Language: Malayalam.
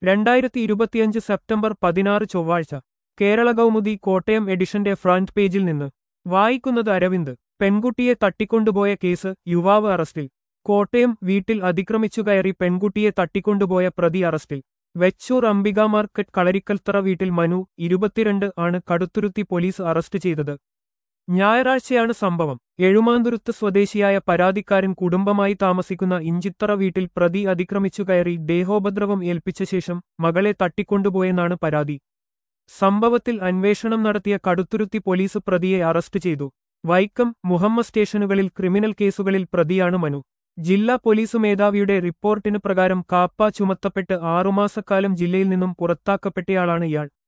രണ്ടായിരത്തി ഇരുപത്തിയഞ്ച് സെപ്റ്റംബർ പതിനാറ് ചൊവ്വാഴ്ച കേരള കൗമുദി കോട്ടയം എഡിഷന്റെ ഫ്രണ്ട് പേജിൽ നിന്ന് വായിക്കുന്നത് അരവിന്ദ് പെൺകുട്ടിയെ തട്ടിക്കൊണ്ടുപോയ കേസ് യുവാവ് അറസ്റ്റിൽ കോട്ടയം വീട്ടിൽ അതിക്രമിച്ചു കയറി പെൺകുട്ടിയെ തട്ടിക്കൊണ്ടുപോയ പ്രതി അറസ്റ്റിൽ വെച്ചൂർ അംബിക മാർക്കറ്റ് കളരിക്കൽത്തറ വീട്ടിൽ മനു ഇരുപത്തിരണ്ട് ആണ് കടുത്തുരുത്തി പോലീസ് അറസ്റ്റ് ചെയ്തത് ഞായറാഴ്ചയാണ് സംഭവം എഴുമാന്തുരുത്ത് സ്വദേശിയായ പരാതിക്കാരൻ കുടുംബമായി താമസിക്കുന്ന ഇഞ്ചിത്തറ വീട്ടിൽ പ്രതി അതിക്രമിച്ചു കയറി ദേഹോപദ്രവം ഏൽപ്പിച്ച ശേഷം മകളെ തട്ടിക്കൊണ്ടുപോയെന്നാണ് പരാതി സംഭവത്തിൽ അന്വേഷണം നടത്തിയ കടുത്തുരുത്തി പോലീസ് പ്രതിയെ അറസ്റ്റ് ചെയ്തു വൈക്കം മുഹമ്മദ് സ്റ്റേഷനുകളിൽ ക്രിമിനൽ കേസുകളിൽ പ്രതിയാണ് മനു ജില്ലാ പോലീസ് മേധാവിയുടെ റിപ്പോർട്ടിന് പ്രകാരം കാപ്പ ചുമത്തപ്പെട്ട് ആറുമാസക്കാലം ജില്ലയിൽ നിന്നും പുറത്താക്കപ്പെട്ടയാളാണ് ഇയാൾ